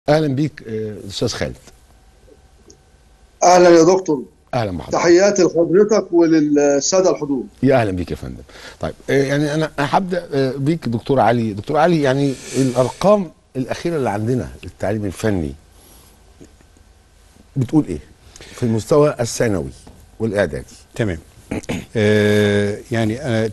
اهلا بيك آه، استاذ خالد اهلا يا دكتور اهلا بحضرتك تحياتي لحضرتك وللساده الحضور يا اهلا بيك يا فندم طيب آه، يعني انا هبدا آه، بيك دكتور علي دكتور علي يعني الارقام الاخيره اللي عندنا للتعليم الفني بتقول ايه في المستوى الثانوي والاعدادي تمام آه يعني آه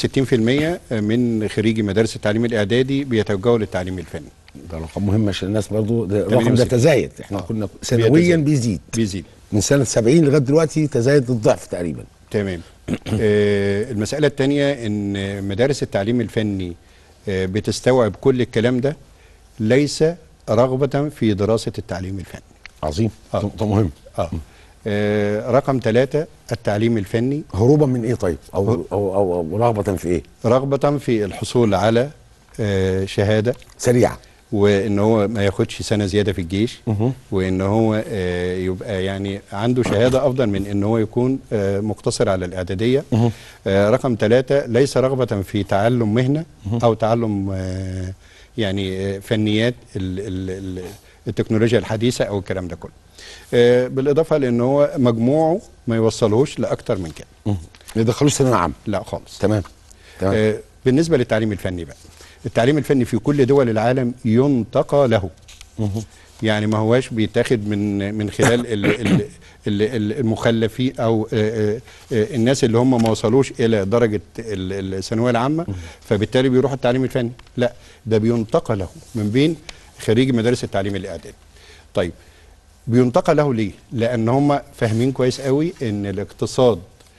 68% من خريجي مدارس التعليم الاعدادي بيتوجهوا للتعليم الفني ده رقم مهم عشان الناس برضو ده الرقم ده 68. تزايد احنا كنا سنويا بيتزايد. بيزيد بيزيد من سنه 70 لغايه دلوقتي تزايد الضعف تقريبا تمام آه المسألة الثانية ان مدارس التعليم الفني آه بتستوعب كل الكلام ده ليس رغبة في دراسة التعليم الفني عظيم آه. ده ده مهم آه. آه رقم ثلاثة التعليم الفني هروبا من ايه طيب او او او, أو رغبه في ايه رغبة في الحصول على آه شهادة سريعه وان هو ما ياخدش سنه زياده في الجيش مهم. وان هو آه، يبقى يعني عنده شهاده افضل من ان هو يكون آه، مقتصر على الاعداديه مهم. آه، رقم ثلاثة ليس رغبه في تعلم مهنه او تعلم آه، يعني آه، فنيات ال- ال- ال- التكنولوجيا الحديثه او الكلام ده كله آه، بالاضافه لان هو مجموعه ما يوصلهوش لاكتر من كده مهم. ما يدخلوش ثانويه عامه لا خالص تمام تمام آه، بالنسبه للتعليم الفني بقى التعليم الفني في كل دول العالم ينتقى له مهم. يعني ما هواش بيتاخد من من خلال ال ال ال ال المخلفين او آه، آه، الناس اللي هم ما وصلوش الى درجه ال- الثانويه العامه فبالتالي بيروحوا التعليم الفني لا ده بينتقى له من بين خريج مدارس التعليم الاعدادي طيب بينتقى له ليه لان هم فاهمين كويس قوي ان الاقتصاد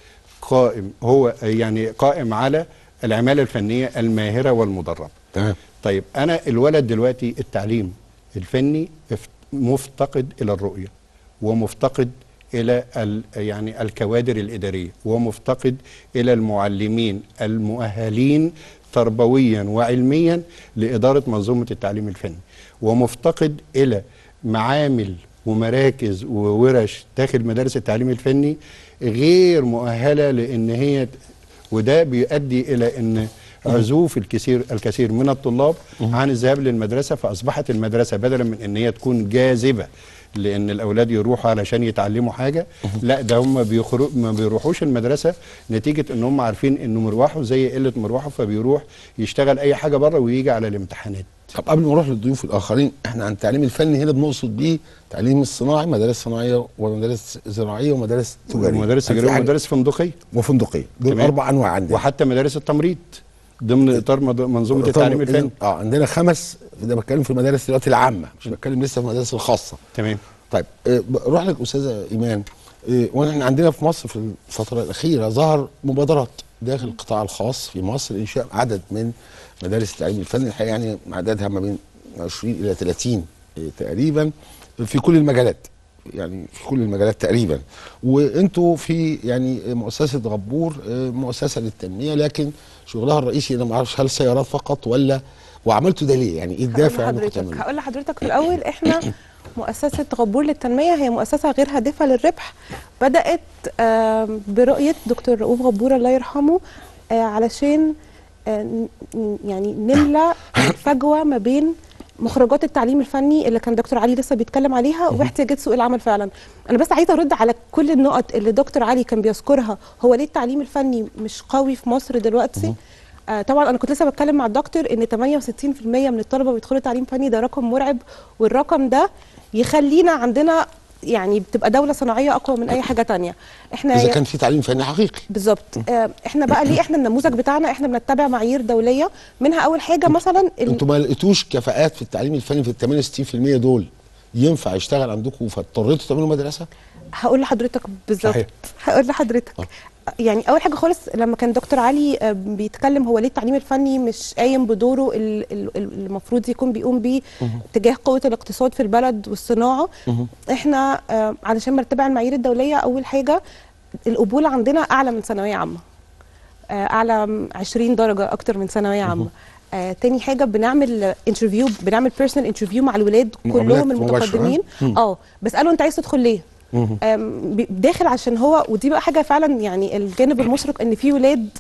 قائم هو يعني قائم على العماله الفنيه الماهره والمدربه تمام طيب انا الولد دلوقتي التعليم الفني اف- مفتقد الى الرؤيه ومفتقد الى ال يعني الكوادر الاداريه ومفتقد الى المعلمين المؤهلين تربويا وعلميا لاداره منظومه التعليم الفني ومفتقد الى معامل ومراكز وورش داخل مدارس التعليم الفني غير مؤهله لان هي وده بيؤدي الى ان عزوف الكثير الكثير من الطلاب عن الذهاب للمدرسه فاصبحت المدرسه بدلا من ان هي تكون جاذبه لان الاولاد يروحوا علشان يتعلموا حاجه لا ده هم بيخرج ما بيروحوش المدرسه نتيجه ان هم عارفين انه مروحه زي قله مروحه فبيروح يشتغل اي حاجه بره ويجي على الامتحانات طب قبل ما نروح للضيوف الاخرين احنا عن التعليم الفني هنا بنقصد بيه تعليم الصناعي مدارس صناعيه ومدارس زراعيه ومدارس تجاريه ومدارس هل في تجاريه حاجة- ومدارس فندقيه وفندقيه دول تمام. اربع انواع عندنا وحتى مدارس التمريض ضمن اطار مد- منظومه طب التعليم إذن- الفني اه عندنا خمس ده بتكلم في المدارس دلوقتي العامه مش بتكلم لسه في المدارس الخاصه تمام طيب آه، اروح لك استاذه ايمان آه، واحنا عندنا في مصر في الفتره الاخيره ظهر مبادرات داخل القطاع الخاص في مصر انشاء عدد من مدارس التعليم الفني الحقيقه يعني عددها ما بين 20 الى 30 آه، تقريبا في كل المجالات يعني في كل المجالات تقريبا وانتوا في يعني مؤسسه غبور آه، مؤسسه للتنميه لكن شغلها الرئيسي انا ما اعرفش هل سيارات فقط ولا وعملتوا ده ليه؟ يعني ايه الدافع هقول انكم لحضرتك تعملوا؟ هقول لحضرتك في الاول احنا مؤسسه غبور للتنميه هي مؤسسه غير هادفه للربح بدات آم، برؤيه دكتور رؤوف غبور الله يرحمه آه، علشان آه، ن- ن- يعني نملى الفجوه ما بين مخرجات التعليم الفني اللي كان دكتور علي لسه بيتكلم عليها واحتياجات سوق العمل فعلا انا بس عايزه ارد على كل النقط اللي دكتور علي كان بيذكرها هو ليه التعليم الفني مش قوي في مصر دلوقتي آه طبعا انا كنت لسه بتكلم مع الدكتور ان 68% من الطلبه بيدخلوا تعليم فني ده رقم مرعب والرقم ده يخلينا عندنا يعني بتبقى دوله صناعيه اقوى من اي حاجه تانية احنا اذا كان في تعليم فني حقيقي بالظبط آه، احنا بقى ليه احنا النموذج بتاعنا احنا بنتبع معايير دوليه منها اول حاجه مثلا ال- انتوا ما لقيتوش كفاءات في التعليم الفني في ال 68% دول ينفع يشتغل عندكم فاضطريتوا تعملوا مدرسه؟ هقول لحضرتك بالظبط صحيح. هقول لحضرتك آه. يعني اول حاجه خالص لما كان دكتور علي آه، بيتكلم هو ليه التعليم الفني مش قايم بدوره ال- ال- ال- المفروض يكون بيقوم بيه تجاه قوه الاقتصاد في البلد والصناعه احنا آه، علشان نتبع المعايير الدوليه اول حاجه القبول عندنا اعلى من ثانويه عامه آه، اعلى م- 20 درجه اكتر من ثانويه عامه آه، تاني حاجه بنعمل انترفيو بنعمل بيرسونال انترفيو مع الولاد مقابلات كلهم مباشرة. المتقدمين اه بساله انت عايز تدخل ليه آم، بي- داخل عشان هو ودي بقى حاجه فعلا يعني الجانب المشرق ان في ولاد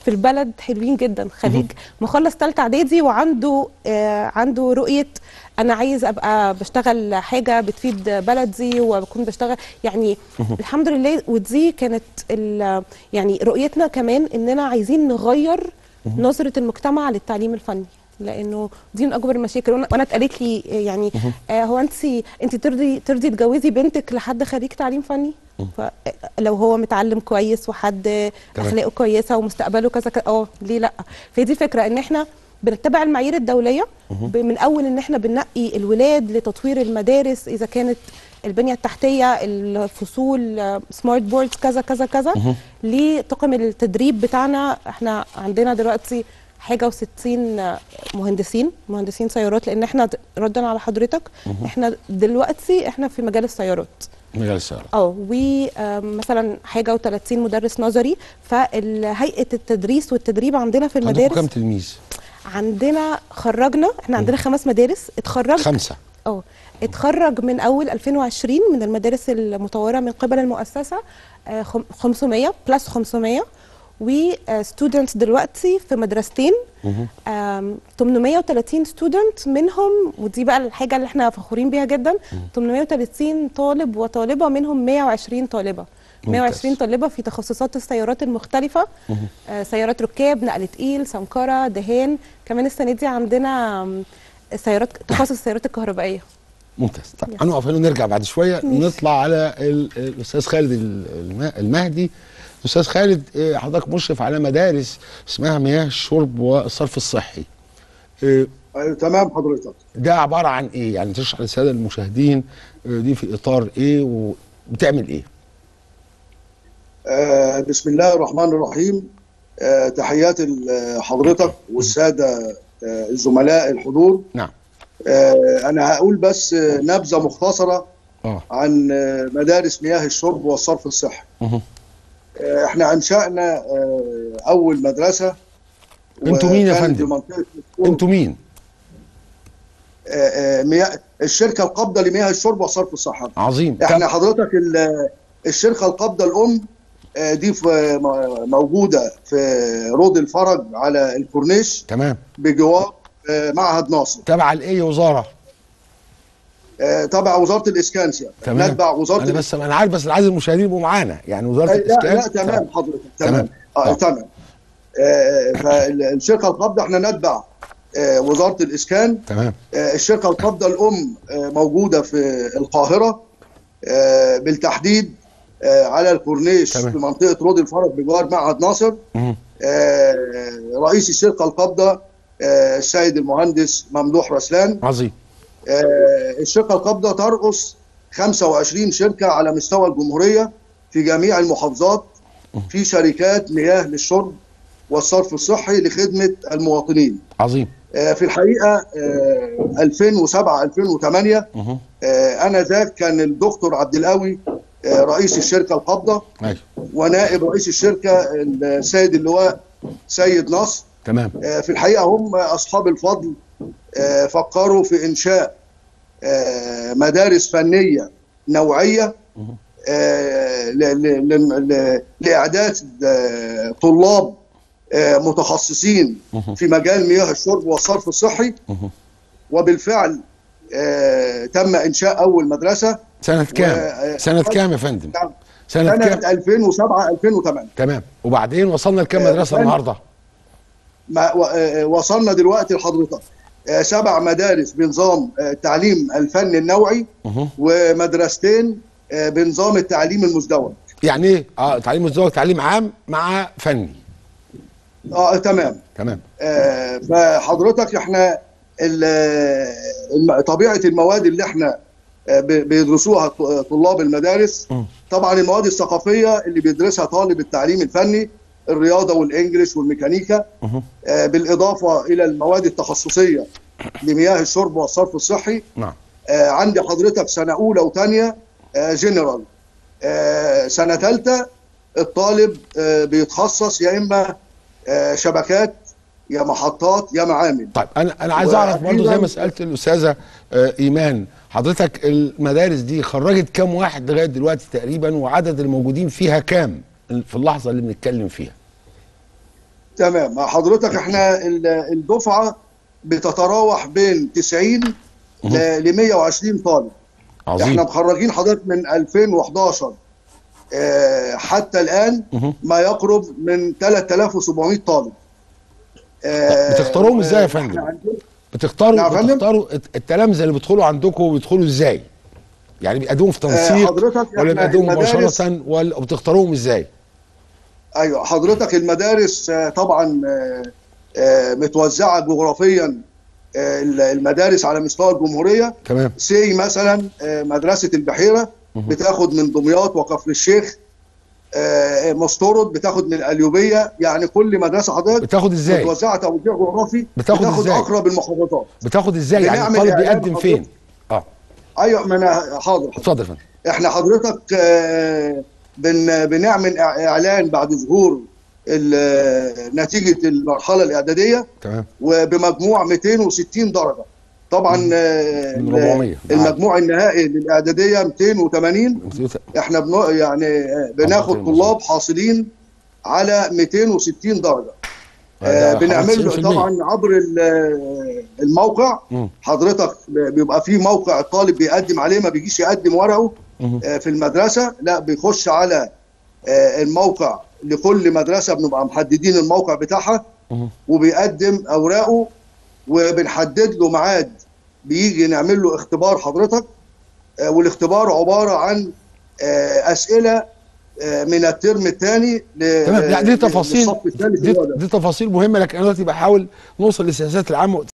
في البلد حلوين جدا خريج مخلص ثالثه اعدادي وعنده آه عنده رؤيه انا عايز ابقى بشتغل حاجه بتفيد بلدي وبكون بشتغل يعني الحمد لله ودي كانت ال- يعني رؤيتنا كمان اننا عايزين نغير نظره المجتمع للتعليم الفني لانه دي من اكبر المشاكل وانا وأنا اتقالت لي يعني آه هو انت انت ترضي ترضي تجوزي بنتك لحد خريج تعليم فني فلو هو متعلم كويس وحد اخلاقه كويسه ومستقبله كذا كذا اه ليه لا فهي دي الفكره ان احنا بنتبع المعايير الدوليه ب- من اول ان احنا بننقي الولاد لتطوير المدارس اذا كانت البنيه التحتيه الفصول سمارت بوردز كذا كذا كذا لطاقم التدريب بتاعنا احنا عندنا دلوقتي حاجه و60 مهندسين مهندسين سيارات لان احنا د- ردا على حضرتك احنا دلوقتي احنا في مجال السيارات مجال السيارة اه ومثلا حاجه و30 مدرس نظري فهيئه التدريس والتدريب عندنا في عندكم المدارس كام تلميذ؟ عندنا خرجنا احنا عندنا خمس مدارس اتخرج خمسة اه اتخرج من اول 2020 من المدارس المطوره من قبل المؤسسه آه، خم- 500 بلس 500 وستودنتس دلوقتي في مدرستين آم، 830 ستودنت منهم ودي بقى الحاجه اللي احنا فخورين بيها جدا 830 طالب وطالبه منهم 120 طالبه 120 طالبه في تخصصات السيارات المختلفه آه، سيارات ركاب نقل تقيل سمكره دهان كمان السنه دي عندنا آم، سيارات تخصص السيارات الكهربائيه ممتاز طب هنقف هنا ونرجع بعد شويه نطلع على ال- الاستاذ خالد ال- الم- المهدي استاذ خالد آه، حضرتك مشرف على مدارس اسمها مياه الشرب والصرف الصحي آه، أيوة تمام حضرتك ده عباره عن ايه يعني تشرح للساده المشاهدين آه، دي في اطار ايه وبتعمل ايه آه، بسم الله الرحمن الرحيم آه، تحياتي لحضرتك والساده آه، الزملاء الحضور نعم آه، انا هقول بس آه، نبذه مختصره اه عن آه، مدارس مياه الشرب والصرف الصحي مه. آه، احنا انشانا آه، اول مدرسه انتوا مين يا وكانت فندم؟ بمنطقة انتوا مين آه، آه، مياه الشركه القابضه لمياه الشرب والصرف الصحي عظيم احنا طب حضرتك ال- الشركه القابضه الام آه، دي في م- موجوده في رود الفرج على الكورنيش تمام بجوار آه، معهد ناصر تبع لاي وزاره آه، تبع وزاره الاسكان سيادة. تمام نتبع وزاره انا بس انا عارف بس أنا عايز المشاهدين يبقوا معانا يعني وزاره لا الاسكان لا تمام حضرتك تمام. تمام اه آه. تمام آه، فالشركه القابضه احنا نتبع آه، وزاره الاسكان تمام آه، الشركه القابضه الام آه، موجوده في القاهره آه، بالتحديد آه، على الكورنيش تمام. في منطقه رود الفرج بجوار معهد ناصر مه. آه، رئيس الشركه القابضه آه، السيد المهندس ممدوح رسلان عظيم آه، الشركه القابضه ترأس 25 شركه على مستوى الجمهوريه في جميع المحافظات في شركات مياه للشرب والصرف الصحي لخدمه المواطنين. عظيم آه، في الحقيقه آه، 2007 2008 مه. آه، انا ذاك كان الدكتور عبد القوي آه، رئيس الشركه القابضه ايوه ونائب رئيس الشركه السيد اللواء سيد نصر تمام آه، في الحقيقه هم اصحاب الفضل آه، فكروا في انشاء آه، مدارس فنيه نوعيه آه، ل- ل- ل- ل- لاعداد آه، طلاب آه، متخصصين في مجال مياه الشرب والصرف الصحي وبالفعل آه، تم انشاء اول مدرسه سنه كام و- سنه كام يا فندم نعم. سنه كام سنه 2007 2008 تمام وبعدين وصلنا لكام آه، مدرسه فن- النهارده ما و- آه، وصلنا دلوقتي لحضرتك آه، سبع مدارس بنظام آه، التعليم الفني النوعي مه. ومدرستين آه، بنظام التعليم المزدوج يعني ايه اه تعليم مزدوج تعليم عام مع فني اه تمام تمام آه، فحضرتك احنا ال- الم- طبيعه المواد اللي احنا آه، ب- بيدرسوها ط- طلاب المدارس مم. طبعا المواد الثقافيه اللي بيدرسها طالب التعليم الفني الرياضه والانجليش والميكانيكا مه. آه، بالاضافه الى المواد التخصصيه لمياه الشرب والصرف الصحي نعم آه، عندي حضرتك سنه اولى وثانيه جنرال آه، سنه ثالثه الطالب آه، بيتخصص يا اما آه، شبكات يا محطات يا معامل طيب انا انا عايز اعرف برضه زي وأكيداً- ما سالت الاستاذه آه، ايمان حضرتك المدارس دي خرجت كام واحد لغايه دلوقتي تقريبا وعدد الموجودين فيها كام في اللحظه اللي بنتكلم فيها تمام حضرتك احنا ال- الدفعه بتتراوح بين 90 ل 120 طالب احنا عظيم مخرجين حضرتك من 2011 آه، حتى الان مهم. ما يقرب من 3700 طالب آه، بتختاروهم ازاي يا احنا فندم؟ عندنا- بتختاروا نعم يا فندم؟ بتختاروا الت- التلامذه اللي بيدخلوا عندكم بيدخلوا ازاي؟ يعني بيقدموا في آه، تنسيق حضرتك ولا إحنا بيقدموا المدارس- مباشره ولا بتختاروهم ازاي؟ ايوه حضرتك المدارس آه، طبعا آه، آه، متوزعه جغرافيا آه، المدارس على مستوى الجمهوريه تمام سي مثلا آه، مدرسه البحيره بتاخد من دمياط وكفر الشيخ آه، مستورد بتاخد من القليوبيه يعني كل مدرسه حضرتك بتاخد ازاي؟ متوزعه توزيع جغرافي بتاخد بتاخد إزاي؟ اقرب المحافظات بتاخد ازاي؟ يعني بنعمل الطالب إعلان بيقدم حضرتك. فين؟ اه ايوه ما انا حاضر اتفضل يا فندم احنا حضرتك آه، بن بنعمل إع- اعلان بعد ظهور ال- نتيجه المرحله الاعداديه تمام وبمجموع 260 درجه طبعا آه، من 400. المجموع النهائي للاعداديه 280 احنا بن يعني آه، بناخد المظبوط. طلاب حاصلين على 260 درجه ده آه، حوالي بنعمل له 90%. طبعا عبر ال- الموقع مم. حضرتك بيبقى في موقع الطالب بيقدم عليه ما بيجيش يقدم ورقه مم. آه، في المدرسه لا بيخش على آه، الموقع لكل مدرسه بنبقى محددين الموقع بتاعها مم. وبيقدم اوراقه وبنحدد له ميعاد بيجي نعمل له اختبار حضرتك آه، والاختبار عباره عن آه، اسئله آه، من الترم الثاني تمام يعني دي تفاصيل للصف الثالث دي, اللي هو ده. دي تفاصيل مهمه لكن انا دلوقتي بحاول نوصل للسياسات العامه